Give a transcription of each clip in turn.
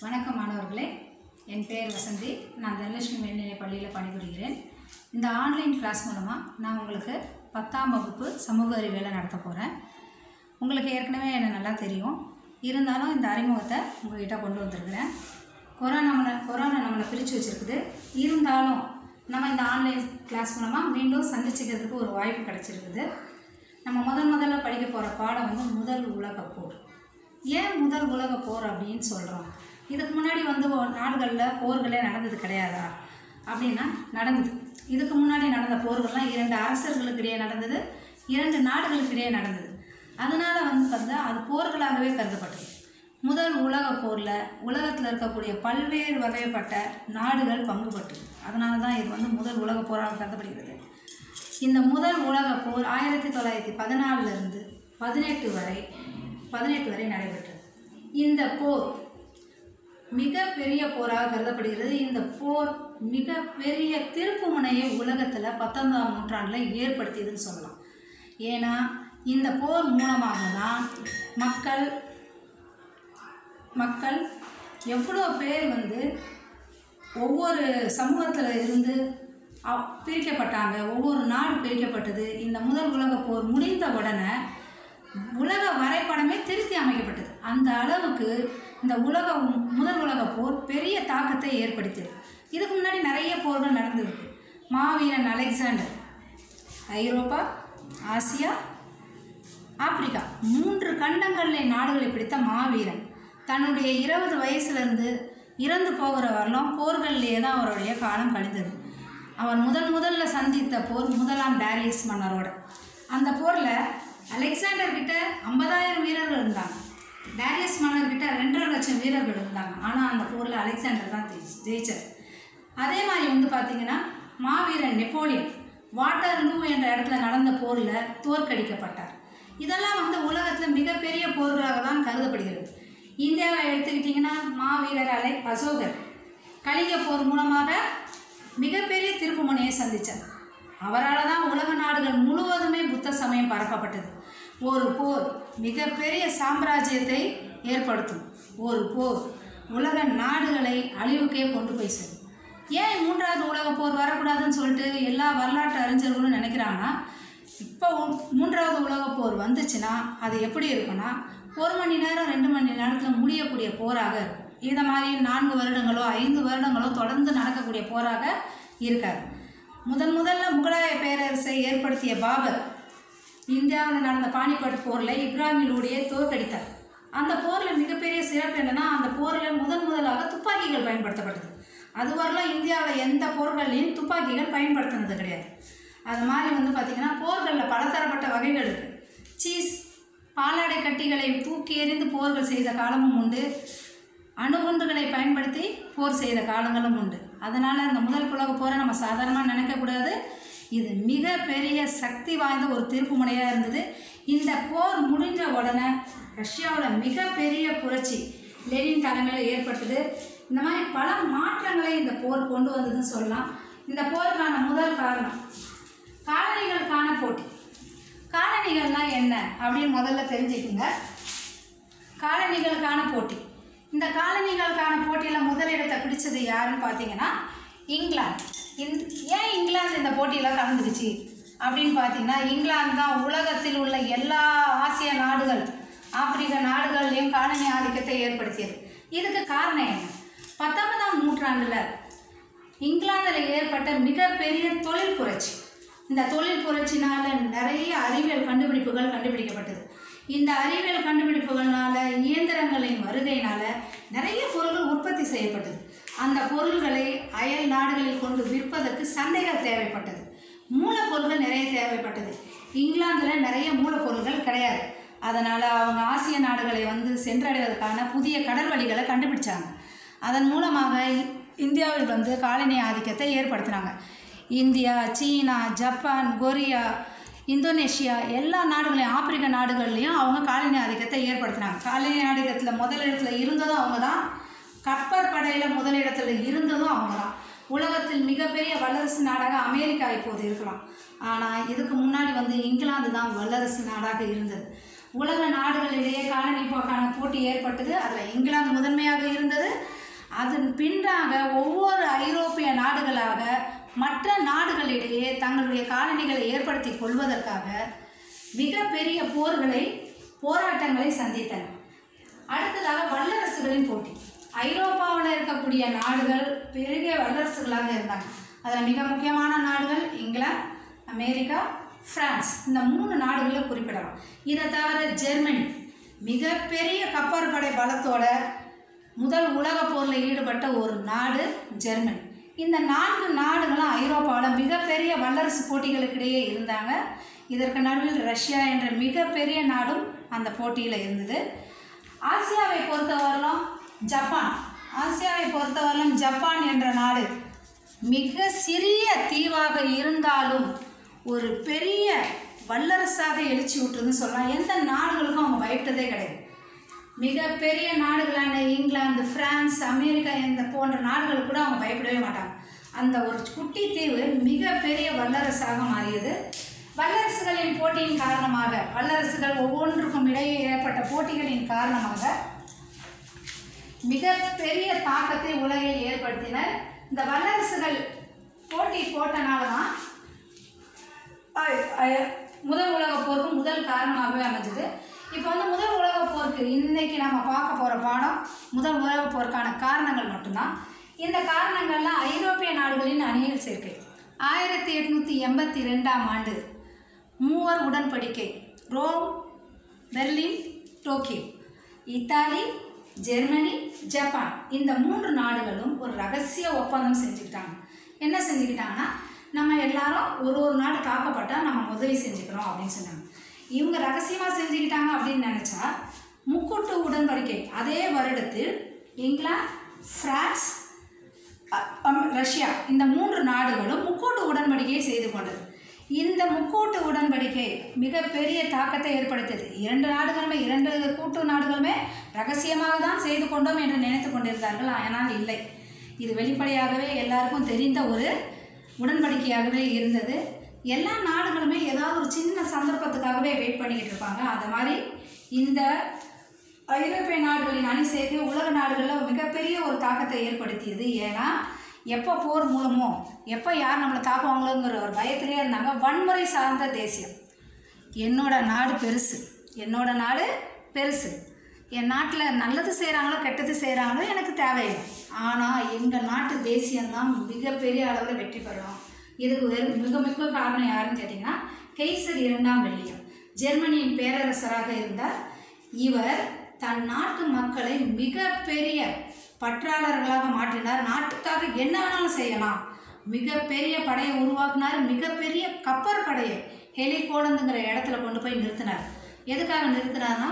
வணக்கம் மாணவர்களே என் பெயர் வசந்தி நான் தனலட்சுமி மேல்நிலைப் பள்ளியில் பணிபுரிகிறேன் இந்த ஆன்லைன் கிளாஸ் மூலமாக நான் உங்களுக்கு பத்தாம் வகுப்பு சமூக அறிவியலை நடத்த போகிறேன் உங்களுக்கு ஏற்கனவே என்னை நல்லா தெரியும் இருந்தாலும் இந்த அறிமுகத்தை உங்கள்கிட்ட கொண்டு வந்திருக்கிறேன் கொரோனா நம்மளை கொரோனா நம்மளை பிரித்து வச்சுருக்குது இருந்தாலும் நம்ம இந்த ஆன்லைன் கிளாஸ் மூலமாக மீண்டும் சந்திச்சுக்கிறதுக்கு ஒரு வாய்ப்பு கிடச்சிருக்குது நம்ம முதல் முதல்ல படிக்க போகிற பாடம் வந்து முதல் உலகப் போர் ஏன் முதல் உலகப் போர் அப்படின்னு சொல்கிறோம் இதுக்கு முன்னாடி வந்து ஒ- நாடுகளில் போர்களே நடந்தது கிடையாதா அப்படின்னா நடந்தது இதுக்கு முன்னாடி நடந்த போர்கள்லாம் இரண்டு அரசர்களுக்கு இடையே நடந்தது இரண்டு நாடுகளுக்கு இடையே நடந்தது அதனால வந்து பார்த்தா அது போர்களாகவே கருதப்பட்டது முதல் உலகப் போரில் உலகத்தில் இருக்கக்கூடிய பல்வேறு வகைப்பட்ட நாடுகள் பங்குபட்டு அதனால தான் இது வந்து முதல் உலகப் போராக கருதப்படுகிறது இந்த முதல் உலகப் போர் ஆயிரத்தி தொள்ளாயிரத்தி பதினாலிருந்து பதினெட்டு வரை பதினெட்டு வரை நடைபெற்றது இந்த போர் மிகப்பெரிய போராக கருதப்படுகிறது இந்த போர் மிகப்பெரிய திருப்புமுனையை உலகத்தில் பத்தொன்பதாம் நூற்றாண்டில் ஏற்படுத்தியதுன்னு சொல்லலாம் ஏன்னா இந்த போர் மூலமாக தான் மக்கள் மக்கள் எவ்வளோ பேர் வந்து ஒவ்வொரு சமூகத்தில் இருந்து அ- பிரிக்கப்பட்டாங்க ஒவ்வொரு நாடு பிரிக்கப்பட்டது இந்த முதல் உலகப் போர் முடிந்த உடனே உலக வரைபடமே திருத்தி அமைக்கப்பட்டது அந்த அளவுக்கு இந்த உலக முதல் உலகப் போர் பெரிய தாக்கத்தை ஏற்படுத்தியது இதுக்கு முன்னாடி நிறைய போர்கள் நடந்திருக்கு மாவீரன் அலெக்சாண்டர் ஐரோப்பா ஆசியா ஆப்பிரிக்கா மூன்று கண்டங்களிலே நாடுகளை பிடித்த மாவீரன் தன்னுடைய இருபது வயசுலேருந்து இறந்து போகிற வரலாம் போர்களிலேயே தான் அவருடைய காலம் கழிந்தது அவர் முதல் முதல்ல சந்தித்த போர் முதலாம் டேரியஸ் மன்னரோட அந்த போரில் அலெக்சாண்டர் கிட்ட ஐம்பதாயிரம் வீரர்கள் இருந்தாங்க டேரியஸ் மன்னர் கிட்ட ரெண்டரை லட்சம் வீரர்கள் இருந்தாங்க ஆனால் அந்த போரில் அலெக்சாண்டர் தான் ஜெயி- ஜெயிச்சார் அதே மாதிரி வந்து பார்த்தீங்கன்னா மாவீரன் நெப்போலியன் வாட்டர்லூ என்ற இடத்துல நடந்த போரில் தோற்கடிக்கப்பட்டார் இதெல்லாம் வந்து உலகத்தில் மிகப்பெரிய போர்களாக தான் கருதப்படுகிறது இந்தியாவை எடுத்துக்கிட்டிங்கன்னா மாவீரர் அலை அசோகர் கலிங்க போர் மூலமாக மிகப்பெரிய திருப்புமுனையை சந்தித்தார் அவரால் தான் உலக நாடுகள் முழுவதுமே புத்த சமயம் பரப்பப்பட்டது ஒரு போர் மிகப்பெரிய சாம்ராஜ்யத்தை ஏற்படுத்தும் ஒரு போர் உலக நாடுகளை அழிவுக்கே கொண்டு போய் சேரும் ஏன் மூன்றாவது உலகப் போர் வரக்கூடாதுன்னு சொல்லிட்டு எல்லா வரலாற்று அறிஞர்களும் நினைக்கிறாங்கன்னா இப்போ உ- மூன்றாவது உலகப் போர் வந்துச்சுன்னா அது எப்படி இருக்குன்னா ஒரு மணி நேரம் ரெண்டு மணி நேரத்தில் முடியக்கூடிய போராக இருக்கும் இதை மாதிரி நான்கு வருடங்களோ ஐந்து வருடங்களோ தொடர்ந்து நடக்கக்கூடிய போராக இருக்காது முதன் முதல்ல முகலாய பேரரசை ஏற்படுத்திய பாபர் இந்தியாவில் நடந்த பானிபட் போரில் இப்ராஹிம் லூடியை தோற்கடித்தார் அந்த போரில் மிகப்பெரிய சிறப்பு என்னன்னா அந்த போரில் முதன் முதலாக துப்பாக்கிகள் பயன்படுத்தப்பட்டது அதுவரையிலும் இந்தியாவில் எந்த போர்கள்லையும் துப்பாக்கிகள் பயன்படுத்தினது கிடையாது அது மாதிரி வந்து பார்த்திங்கன்னா போர்களில் பலதரப்பட்ட வகைகள் இருக்குது சீஸ் பாலாடை கட்டிகளை தூக்கி எறிந்து போர்கள் செய்த காலமும் உண்டு அணுகுண்டுகளை பயன்படுத்தி போர் செய்த காலங்களும் உண்டு அதனால் இந்த முதல் உலக போரை நம்ம சாதாரணமாக நினைக்கக்கூடாது இது மிக பெரிய சக்தி வாய்ந்த ஒரு திருப்புமுனையாக இருந்தது இந்த போர் முடிஞ்ச உடனே ரஷ்யாவில் மிகப்பெரிய புரட்சி லெனின் தலைமையில் ஏற்பட்டது இந்த மாதிரி பல மாற்றங்களை இந்த போர் கொண்டு வந்ததுன்னு சொல்லலாம் இந்த போருக்கான முதல் காரணம் காலனிகளுக்கான போட்டி காலனிகள்னால் என்ன அப்படின்னு முதல்ல தெரிஞ்சுக்குங்க காலனிகளுக்கான போட்டி இந்த காலனிகளுக்கான போட்டியில் முதலிடத்தை பிடிச்சது யாருன்னு பார்த்தீங்கன்னா இங்கிலாந்து இந் ஏன் இங்கிலாந்து இந்த போட்டியில் கலந்துக்குச்சு அப்படின்னு பார்த்தீங்கன்னா இங்கிலாந்து தான் உலகத்தில் உள்ள எல்லா ஆசிய நாடுகள் ஆப்பிரிக்க நாடுகள்லையும் காலனி ஆதிக்கத்தை ஏற்படுத்தியது இதுக்கு காரணம் என்ன பத்தொன்பதாம் நூற்றாண்டில் இங்கிலாந்தில் ஏற்பட்ட மிகப்பெரிய தொழில் புரட்சி இந்த தொழில் புரட்சினால நிறைய அறிவியல் கண்டுபிடிப்புகள் கண்டுபிடிக்கப்பட்டது இந்த அறிவியல் கண்டுபிடிப்புகள்னால இயந்திரங்களின் வருகையினால நிறைய பொருள்கள் உற்பத்தி செய்யப்பட்டது அந்த பொருள்களை அயல் நாடுகளில் கொண்டு விற்பதற்கு சந்தைகள் தேவைப்பட்டது மூலப்பொருட்கள் நிறைய தேவைப்பட்டது இங்கிலாந்தில் நிறைய மூலப்பொருட்கள் கிடையாது அதனால் அவங்க ஆசிய நாடுகளை வந்து சென்றடைவதற்கான புதிய கடல் வழிகளை கண்டுபிடிச்சாங்க அதன் மூலமாக இ- இந்தியாவில் வந்து காலனி ஆதிக்கத்தை ஏற்படுத்தினாங்க இந்தியா சீனா ஜப்பான் கொரியா இந்தோனேஷியா எல்லா நாடுகளையும் ஆப்பிரிக்க நாடுகள்லையும் அவங்க காலனி ஆதிக்கத்தை ஏற்படுத்தினாங்க காலனி ஆதிக்கத்தில் முதலிடத்தில் இருந்ததும் அவங்க தான் கப்பற் படையில் முதலிடத்தில் இருந்ததும் அவங்க தான் உலகத்தில் மிகப்பெரிய வல்லரசு நாடாக அமெரிக்கா இப்போது இருக்கலாம் ஆனால் இதுக்கு முன்னாடி வந்து இங்கிலாந்து தான் வல்லரசு நாடாக இருந்தது உலக நாடுகளிடையே காலனி போக்கான போட்டி ஏற்பட்டது அதில் இங்கிலாந்து முதன்மையாக இருந்தது அதன் பின்னாக ஒவ்வொரு ஐரோப்பிய நாடுகளாக மற்ற நாடுகளிடையே தங்களுடைய காலனிகளை ஏற்படுத்தி கொள்வதற்காக மிகப்பெரிய போர்களை போராட்டங்களை சந்தித்தன அடுத்ததாக வல்லரசுகளின் போட்டி ஐரோப்பாவில் இருக்கக்கூடிய நாடுகள் பெரிய வல்லரசுகளாக இருந்தாங்க அதில் மிக முக்கியமான நாடுகள் இங்கிலாந்து அமெரிக்கா பிரான்ஸ் இந்த மூணு நாடுகளை குறிப்பிடலாம் இதை தவிர ஜெர்மனி மிகப்பெரிய கப்பற்படை பலத்தோட முதல் உலகப் போரில் ஈடுபட்ட ஒரு நாடு ஜெர்மனி இந்த நான்கு நாடுகளும் ஐரோப்பாவில் மிகப்பெரிய வல்லரசு போட்டிகளுக்கிடையே இருந்தாங்க இதற்கு நடுவில் ரஷ்யா என்ற மிகப்பெரிய நாடும் அந்த போட்டியில் இருந்தது ஆசியாவை பொறுத்தவரையிலும் ஜப்பான் ஆசியாவை பொறுத்தவரையிலும் ஜப்பான் என்ற நாடு மிக சிறிய தீவாக இருந்தாலும் ஒரு பெரிய வல்லரசாக எழுச்சி விட்டுருதுன்னு சொல்லலாம் எந்த நாடுகளுக்கும் அவங்க பயப்பட்டதே கிடையாது மிகப்பெரிய நாடுகளான இங்கிலாந்து பிரான்ஸ் அமெரிக்கா இந்த போன்ற நாடுகளுக்கு கூட அவங்க பயப்படவே மாட்டாங்க அந்த ஒரு குட்டி தீவு மிகப்பெரிய வல்லரசாக மாறியது வல்லரசுகளின் போட்டியின் காரணமாக வல்லரசுகள் ஒவ்வொன்றுக்கும் இடையே ஏற்பட்ட போட்டிகளின் காரணமாக மிகப்பெரிய தாக்கத்தை உலகில் ஏற்படுத்தினர் இந்த வல்லரசுகள் போட்டி போட்டனால தான் அ- அ- முதல் உலகப் போருக்கு முதல் காரணமாகவே அமைஞ்சது இப்போ வந்து முதல் உலகப் போருக்கு இன்னைக்கு நம்ம பார்க்க போகிற பாடம் முதல் உலகப் போருக்கான காரணங்கள் மட்டும்தான் இந்த காரணங்கள்லாம் ஐரோப்பிய நாடுகளின் அணியில் சேர்க்கை ஆயிரத்தி எட்நூற்றி எண்பத்தி ரெண்டாம் ஆண்டு மூவர் உடன்படிக்கை Rome Berlin Tokyo Italy Germany Japan இந்த மூன்று நாடுகளும் ஒரு ரகசிய ஒப்பந்தம் செஞ்சுக்கிட்டாங்க என்ன செஞ்சுக்கிட்டாங்கன்னா நம்ம எல்லாரும் ஒரு ஒரு நாடு தாக்கப்பட்டால் நம்ம உதவி செஞ்சுக்கிறோம் அப்படின்னு சொன்னாங்க இவங்க ரகசியமாக செஞ்சுக்கிட்டாங்க அப்படின்னு நினச்சா முக்கூட்டு உடன்படிக்கை அதே வருடத்தில் இங்கிலாந்து பிரான்ஸ் அ- அம்- ரஷ்யா இந்த மூன்று நாடுகளும் முக்கூட்டு உடன்படிக்கையை செய்து கொண்டது இந்த முக்கூட்டு உடன்படிக்கை மிகப்பெரிய தாக்கத்தை ஏற்படுத்தியது இரண்டு நாடுகளுமே இரண்டு கூட்டு நாடுகளுமே ரகசியமாக தான் செய்து கொண்டோம் என்று நினைத்து கொண்டிருந்தார்கள் ஆனால் இல்லை இது வெளிப்படையாகவே எல்லாருக்கும் தெரிந்த ஒரு உடன்படிக்கையாகவே இருந்தது எல்லா நாடுகளுமே ஏதாவது ஒரு சின்ன சந்தர்ப்பத்துக்காகவே வெயிட் பண்ணிக்கிட்டு இருப்பாங்க அந்த மாதிரி இந்த ஐரோப்பிய நாடுகளின் அணி சேர்க்கை உலக நாடுகளில் மிகப்பெரிய ஒரு தாக்கத்தை ஏற்படுத்தியது ஏன்னா எப்போ போர் மூலமோ எப்போ யார் நம்மளை தாக்குவாங்களோங்கிற ஒரு பயத்திலே இருந்தாங்க வன்முறை சார்ந்த தேசியம் என்னோட நாடு பெருசு என்னோட நாடு பெருசு என் நாட்டில் நல்லது செய்கிறாங்களோ கெட்டது செய்கிறாங்களோ எனக்கு தேவையில்லை ஆனால் எங்கள் நாட்டு தேசியம்தான் மிகப்பெரிய அளவில் வெற்றி பெறணும் இதுக்கு வெறும் மிக மிக காரணம் யாருன்னு கேட்டிங்கன்னா கெய்சர் இரண்டாம் வெள்ளியம் ஜெர்மனியின் பேரரசராக இருந்தார் இவர் தன் நாட்டு மக்களை மிகப்பெரிய பற்றாளர்களாக மாற்றினார் நாட்டுக்காக என்ன வேணாலும் செய்யலாம் மிகப்பெரிய படையை உருவாக்கினார் மிகப்பெரிய கப்பற் படையை ஹெலிகோலந்துங்கிற இடத்துல கொண்டு போய் நிறுத்தினார் எதுக்காக நிறுத்தினார்னா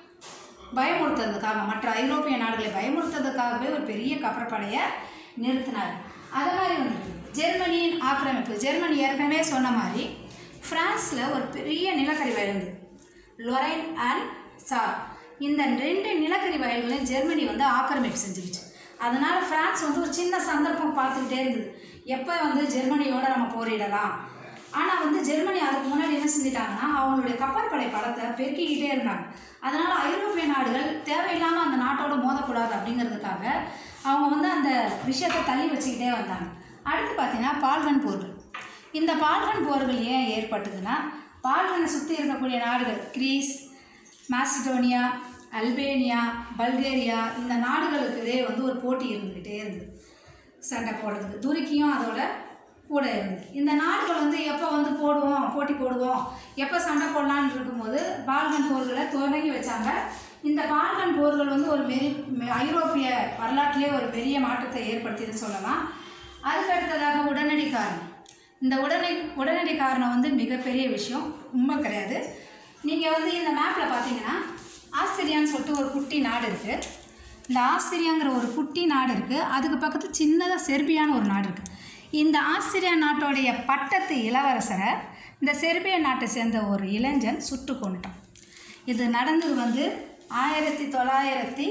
பயமுறுத்துறதுக்காக மற்ற ஐரோப்பிய நாடுகளை பயமுறுத்துறதுக்காகவே ஒரு பெரிய கப்பற்படையை நிறுத்தினார் அது மாதிரி வந்து ஜெர்மனியின் ஆக்கிரமிப்பு ஜெர்மனி ஏற்கனவே சொன்ன மாதிரி பிரான்ஸில் ஒரு பெரிய நிலக்கரி வயல் இருந்தது லொரைன் அண்ட் சார் இந்த ரெண்டு நிலக்கரி வயல்களையும் ஜெர்மனி வந்து ஆக்கிரமிப்பு செஞ்சுக்கிச்சு அதனால் பிரான்ஸ் வந்து ஒரு சின்ன சந்தர்ப்பம் பார்த்துக்கிட்டே இருந்தது எப்போ வந்து ஜெர்மனியோட நம்ம போரிடலாம் ஆனால் வந்து ஜெர்மனி அதுக்கு முன்னாடி என்ன செஞ்சிட்டாங்கன்னா அவங்களுடைய கப்பற்படை பலத்தை பெருக்கிக்கிட்டே இருந்தாங்க அதனால் ஐரோப்பிய நாடுகள் தேவையில்லாமல் அந்த நாட்டோட மோதக்கூடாது அப்படிங்கிறதுக்காக அவங்க வந்து அந்த விஷயத்தை தள்ளி வச்சுக்கிட்டே வந்தாங்க அடுத்து பார்த்தீங்கன்னா பால்கன் போர்கள் இந்த பால்கன் போர்கள் ஏன் ஏற்பட்டதுன்னா பால்கனை சுற்றி இருக்கக்கூடிய நாடுகள் கிரீஸ் மாசிடோனியா அல்பேனியா பல்கேரியா இந்த நாடுகளுக்குதே வந்து ஒரு போட்டி இருந்துக்கிட்டே இருந்தது சண்டை போடுறதுக்கு துருக்கியும் அதோட கூட இருந்தது இந்த நாடுகள் வந்து எப்போ வந்து போடுவோம் போட்டி போடுவோம் எப்போ சண்டை போடலான்னு இருக்கும்போது பால்கன் போர்களை தொடங்கி வச்சாங்க இந்த பால்கன் போர்கள் வந்து ஒரு மெரி மெ- ஐரோப்பிய வரலாற்றிலே ஒரு பெரிய மாற்றத்தை ஏற்படுத்தியதுன்னு சொல்லலாம் அதுக்கு அடுத்ததாக உடனடி காரணம் இந்த உடனடி உடனடி காரணம் வந்து மிகப்பெரிய விஷயம் உண்மை கிடையாது நீங்கள் வந்து இந்த மேப்பில் பார்த்தீங்கன்னா ஆஸ்திரியான்னு சொல்லிட்டு ஒரு குட்டி நாடு இருக்குது இந்த ஆஸ்திரியாங்கிற ஒரு குட்டி நாடு இருக்குது அதுக்கு பக்கத்து சின்னதாக செர்பியான்னு ஒரு நாடு இருக்குது இந்த ஆஸ்திரியா நாட்டோடைய பட்டத்து இளவரசரை இந்த செர்பியா நாட்டை சேர்ந்த ஒரு இளைஞன் சுட்டு கொண்டுட்டான் இது நடந்தது வந்து ஆயிரத்தி தொள்ளாயிரத்தி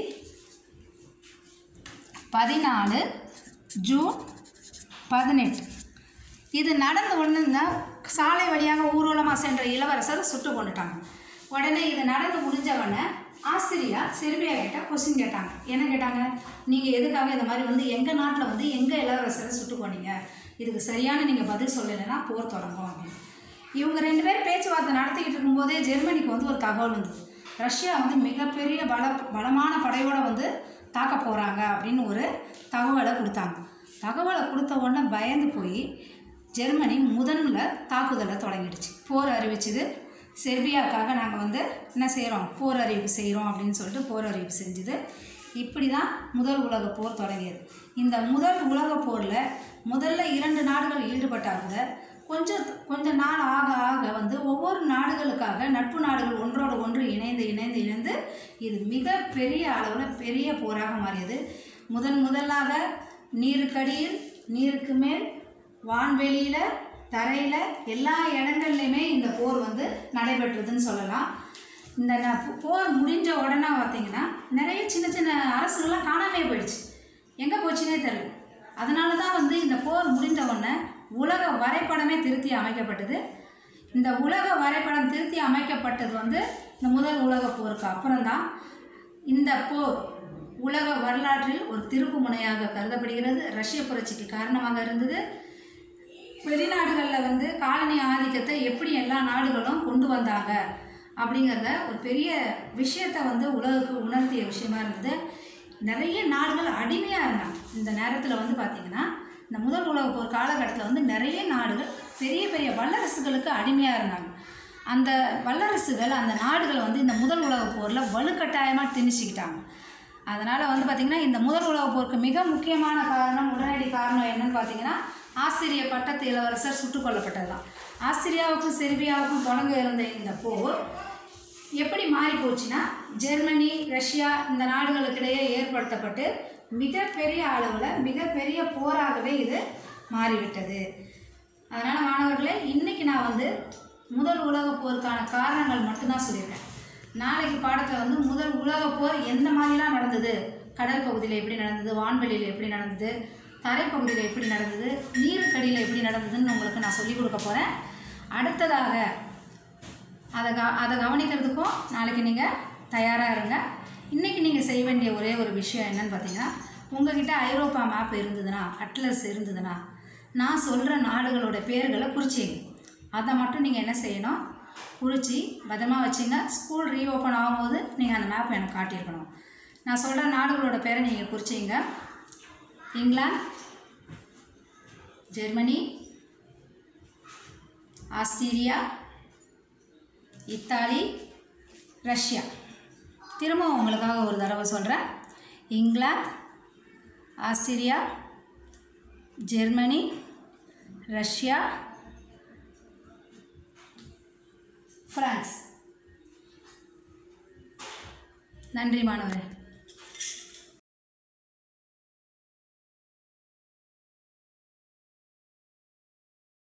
பதினாலு ஜூன் பதினெட்டு இது நடந்த உடனே சாலை வழியாக ஊர்வலமாக சென்ற இளவரசர் சுட்டு கொண்டுட்டாங்க உடனே இது நடந்து முடிஞ்சவொடனே ஆஸ்திரியா செர்பியா கிட்ட கொஸ்டின் கேட்டாங்க என்ன கேட்டாங்க நீங்கள் எதுக்காக இந்த மாதிரி வந்து எங்கள் நாட்டில் வந்து எங்கள் இளவரசரை சுட்டு போனீங்க இதுக்கு சரியான நீங்கள் பதில் சொல்லலைன்னா போர் தொடங்கும் அப்படின்னு இவங்க ரெண்டு பேரும் பேச்சுவார்த்தை நடத்திக்கிட்டு இருக்கும்போதே ஜெர்மனிக்கு வந்து ஒரு தகவல் வந்தது ரஷ்யா வந்து மிகப்பெரிய பல பலமான படையோட வந்து தாக்க போகிறாங்க அப்படின்னு ஒரு தகவலை கொடுத்தாங்க தகவலை கொடுத்த உடனே பயந்து போய் ஜெர்மனி முதன்ல தாக்குதலை தொடங்கிடுச்சு போர் அறிவிச்சது செர்பியாவுக்காக நாங்கள் வந்து என்ன செய்கிறோம் போர் அறிவிப்பு செய்கிறோம் அப்படின்னு சொல்லிட்டு போர் அறிவிப்பு செஞ்சுது இப்படி தான் முதல் உலக போர் தொடங்கியது இந்த முதல் உலக போரில் முதல்ல இரண்டு நாடுகள் ஈடுபட்டாங்க கொஞ்சம் கொஞ்ச நாள் ஆக ஆக வந்து ஒவ்வொரு நாடுகளுக்காக நட்பு நாடுகள் ஒன்றோடு ஒன்று இணைந்து இணைந்து இணைந்து இது மிக பெரிய அளவில் பெரிய போராக மாறியது முதன் முதலாக நீருக்கடியில் நீருக்கு மேல் வான்வெளியில் தரையில் எல்லா இடங்கள்லையுமே இந்த போர் வந்து நடைபெற்றதுன்னு சொல்லலாம் இந்த ந- போர் முடிஞ்ச உடனே பார்த்தீங்கன்னா நிறைய சின்ன சின்ன அரசுகள்லாம் காணாமே போயிடுச்சு எங்கே போச்சுன்னே தெரியல அதனால தான் வந்து இந்த போர் முடிஞ்ச உடனே உலக வரைபடமே திருத்தி அமைக்கப்பட்டது இந்த உலக வரைபடம் திருத்தி அமைக்கப்பட்டது வந்து இந்த முதல் உலக போருக்கு அப்புறம்தான் இந்த போர் உலக வரலாற்றில் ஒரு திருப்பு முனையாக கருதப்படுகிறது ரஷ்ய புரட்சிக்கு காரணமாக இருந்தது வெளிநாடுகளில் வந்து காலனி ஆதிக்கத்தை எப்படி எல்லா நாடுகளும் கொண்டு வந்தாங்க அப்படிங்கிறத ஒரு பெரிய விஷயத்தை வந்து உலகுக்கு உணர்த்திய விஷயமா இருந்தது நிறைய நாடுகள் அடிமையாக இருந்தாங்க இந்த நேரத்தில் வந்து பார்த்திங்கன்னா இந்த முதல் உலக போர் காலகட்டத்தில் வந்து நிறைய நாடுகள் பெரிய பெரிய வல்லரசுகளுக்கு அடிமையாக இருந்தாங்க அந்த வல்லரசுகள் அந்த நாடுகள் வந்து இந்த முதல் உலக போரில் வலுக்கட்டாயமாக திணிச்சுக்கிட்டாங்க அதனால் வந்து பார்த்திங்கன்னா இந்த முதல் உலக போருக்கு மிக முக்கியமான காரணம் உடனடி காரணம் என்னன்னு பார்த்தீங்கன்னா ஆஸ்திரிய பட்டத்து இளவரசர் சுட்டுக் கொல்லப்பட்டது தான் ஆஸ்திரியாவுக்கும் செர்பியாவுக்கும் தொடங்க இருந்த இந்த போர் எப்படி மாறி போச்சுன்னா ஜெர்மனி ரஷ்யா இந்த நாடுகளுக்கிடையே ஏற்படுத்தப்பட்டு மிகப்பெரிய அளவில் மிகப்பெரிய போராகவே இது மாறிவிட்டது அதனால் மாணவர்களே இன்றைக்கி நான் வந்து முதல் உலகப் போருக்கான காரணங்கள் மட்டும்தான் சொல்லியிருக்கேன் நாளைக்கு பாடத்தில் வந்து முதல் உலகப் போர் எந்த மாதிரிலாம் நடந்தது கடல் பகுதியில் எப்படி நடந்தது வான்வெளியில் எப்படி நடந்தது தரைப்பகுதியில் எப்படி நடந்தது நீருக்கடியில் எப்படி நடந்ததுன்னு உங்களுக்கு நான் சொல்லிக் கொடுக்க போகிறேன் அடுத்ததாக அதை க அதை கவனிக்கிறதுக்கும் நாளைக்கு நீங்கள் தயாராக இருங்க இன்றைக்கி நீங்கள் செய்ய வேண்டிய ஒரே ஒரு விஷயம் என்னன்னு பார்த்தீங்கன்னா உங்ககிட்ட ஐரோப்பா மேப் இருந்ததுன்னா அட்லஸ் இருந்ததுன்னா நான் சொல்கிற நாடுகளோட பேர்களை குறிச்சிங்க அதை மட்டும் நீங்கள் என்ன செய்யணும் குறித்து பத்திரமா வச்சுங்க ஸ்கூல் ரீஓப்பன் ஆகும்போது நீங்கள் அந்த மேப் எனக்கு காட்டியிருக்கணும் நான் சொல்கிற நாடுகளோட பேரை நீங்கள் குறிச்சிங்க England Germany Austria Italy Russia திரும்பவும் உங்களுக்காக ஒரு தடவை சொல்கிறேன் England Austria Germany Russia France நன்றி மாணவரே